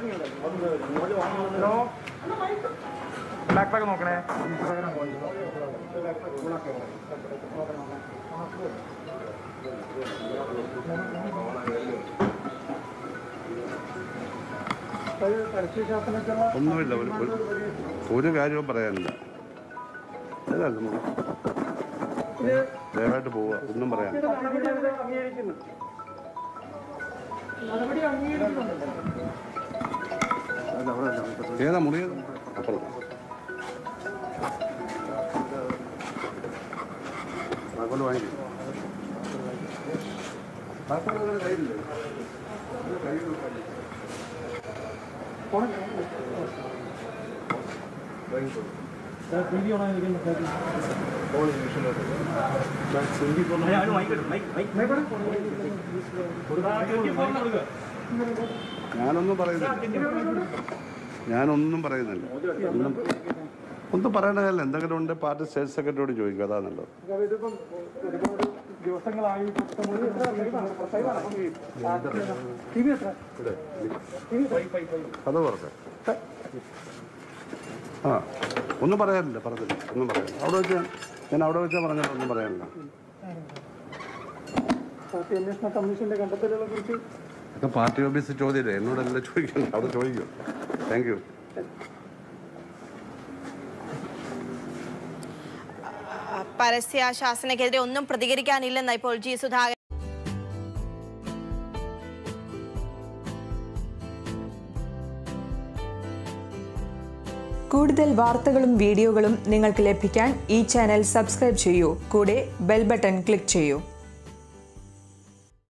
hello back pack നോക്കണേ ഒന്നുമില്ല ഒരു ഒരു- ഒരു കാര്യവും പറയാനില്ല ഏതായാലും നമുക്ക് ദയവായിട്ട് പോവുക ഒന്നും പറയാൻ അംഗീകരിക്കുന്നു നടപടി അംഗീകരിക്കുന്നുണ്ട് ഏതാ മുറിയത് അപ്പുറം താക്കോല് വാങ്ങിക്കും താക്കോല് കയ്യിലില്ലേ കയ്യിൽ ഞാനൊന്നും പറയുന്നില്ല ഞാനൊന്നും പറയുന്നില്ല ഒന്നും ഒന്നും പറയേണ്ട കാര്യമില്ല എന്തെങ്കിലും ഉണ്ട് പാർട്ടി സ്റ്റേറ്റ് സെക്രട്ടറിയോട് ചോദിക്കുക അതാ നല്ലത് ഇതിപ്പം ഒരുപാട് ദിവസങ്ങളായി ടി വി എത്ര കഥ പറഞ്ഞ ആ ഒന്നും പറയാനില്ല പറഞ്ഞില്ല ഒന്നും പറയാനില്ല അവിടെ വെച്ച് ഞാൻ അവിടെ വെച്ചാൽ പറഞ്ഞില്ല ഒന്നും പറയാനില്ല പാർട്ടി അന്വേഷണ കമ്മീഷന്റെ കണ്ടെത്തലുകളെ കുറിച്ച് ഇതൊക്കെ പാർട്ടി ഓഫീസ് ചോദ്യമില്ല എന്നോടല്ല ചോദിക്കുന്നത് അവിടെ ചോദിക്കും താങ്ക് യു പരസ്യ ശാസനയ്ക്കെതിരെ ഒന്നും പ്രതികരിക്കാനില്ലെന്ന് ഇപ്പോൾ ജി സുധാകരൻ കൂടുതൽ വാർത്തകളും വീഡിയോകളും നിങ്ങൾക്ക് ലഭിക്കാൻ ഈ ചാനൽ സബ്സ്ക്രൈബ് ചെയ്യൂ കൂടെ ബെൽ ബട്ടൺ ക്ലിക്ക് ചെയ്യൂ